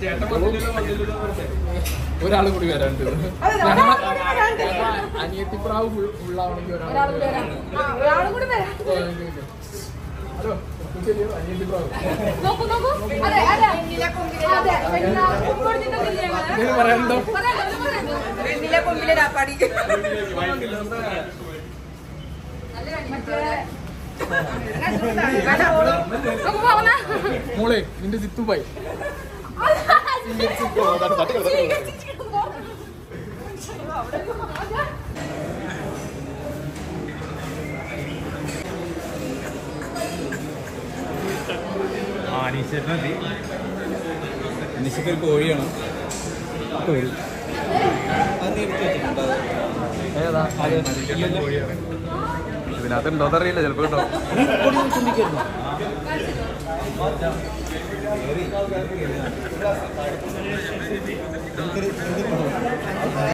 ഒരാൾ കൂടി വരാണ്ട് അതെ, ഒരാൾ കൂടി വരാണ്ട്. അനിയത്തിപ്രാവ് ഫുള്ളാവണമെങ്കിൽ ഒരാൾ ഒരാൾ കൂടി വരാം ആ, ഒരാളും കൂടി വരാം ഹലോ ശരിയോ അനിയത്തിപ്രാവ് നോക്കൂ നോക്കൂ അതെ അതെ അതെ പിന്നെ കൊടുത്തിട്ടൊന്നുമില്ല ഞങ്ങള്. ഇതിന് പറയാനുണ്ടോ പറയാനുണ്ടോ? ഇത് പറയാനുണ്ടോ? വെണ്ണിലെ കൊമ്പിലെ രാപ്പാടി നോക്കൂ പോവുന്ന. മോളെ നിന്റെ സിത്തുബായി അനീഷക്ക് ഒരു കോഴിയാണ് കോഴി അത് നീ എടുത്ത് വെച്ചിട്ടുണ്ടോ ഏതാ ഇതിനകത്ത് ഉണ്ടോന്ന് അറിയില്ല ചിലപ്പോ കേട്ടോ ചിന്തിക്കരുത്